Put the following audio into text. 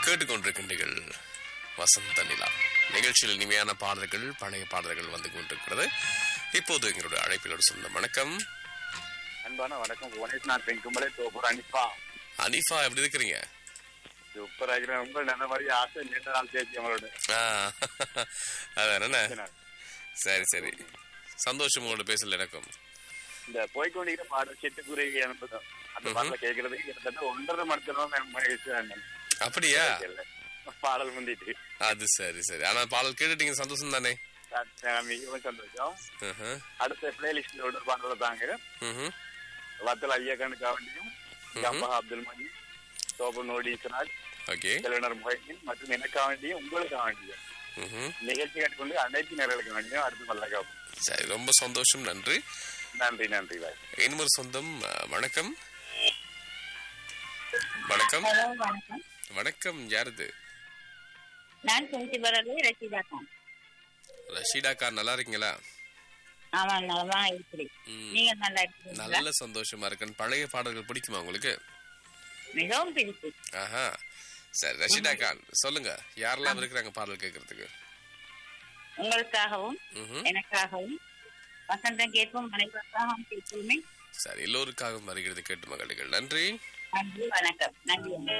கேட்டுக்கொண்டிருக்கின்றீர்கள் வசந்த நிலா நிகழ்ச்சியில் இனிமையான பாடல்கள் பழைய பாடல்கள் வந்து கொண்டிருக்கிறது இப்போது எங்களுடைய அழைப்பில் ஒரு சொந்த வணக்கம் அன்பான வணக்கம் புவனேஷ் நான் பெண்கும்பலே சூப்பர் அனிப்பா அனிஃபா எப்படி இருக்கிறீங்க சூப்பர் ஆகிறேன் உங்கள் நல்ல மாதிரி ஆசை நீண்ட நாள் பேச்சு அவங்களோட ஆ, அதான் என்ன சரி சரி சந்தோஷம் உங்களோட பேசல எனக்கும் இந்த போய்கொண்டிருக்கிற பாடல் சிட்டுக்குருவி என்பதும் அந்த பாடல கேட்கறதுக்கு கிட்டத்தட்ட ஒன்றரை மணி நேரம் மகிழ்ச்சி வேண்டாம். அப்படியா இல்ல. பாடல் முந்திட்டு அது சரி சரி ஆனா பாடல் கேட்டுட்டீங்க சந்தோஷம் தானே அஹ் மிகவும் சந்தோஷம் ம்ஹும். அடுத்த பிளேலிஸ்ட்ல ஒரு பாடல தாங்க ம்ஹும். வத்தல் ஐயக்கனுக்காக வேண்டியும் ஜம்பா அப்துல் மஜீத் சோபு நோடீஸ்வராஜ் ஓகே செல்வனர் முகைதீன் மற்றும் எனக்காக வேண்டியும் உங்களுக்காக வேண்டியும் ம்ஹும். நிகழ்ச்சி கேட்டுக்கொண்டு அனைத்து நேர்களுக்கு வேண்டியும் அடுத்து மல்லக்கா சரி ரொம்ப சந்தோஷம் நன்றி நன்றி நன்றி பாய் இன்னொரு சொந்தம் அ, வணக்கம் வணக்கம் ஹலோ வணக்கம் வணக்கம் யாருது நான் சொல்லிட்டு வரது ரஷிதா கான் ரஷீடா கார் நல்லா இருக்கீங்களா ஆமா நலமா இருக்கிறேன் ம், நீங்க நல்லா இருக்கீங்களா நல்ல சந்தோஷமா இருக்கேன் பழைய பாடல்கள் பிடிக்குமா உங்களுக்கு மிகவும் பிடிச்சு ஆஹா சரி ரஷீடா கான் சொல்லுங்க யாரெல்லாம் இருக்கிறாங்க பாடல் கேட்கறதுக்கு உங்களுக்காகவும் ம்ஹும். எனக்காகவும் வசந்தம் கேட்போம் அனைவருக்காகவும் கேட்போமே சரி எல்லோருக்காகவும் வருகிறது கேட்டு மகளுங்கள் நன்றி நன்றி வணக்கம் நன்றி வணக்கம்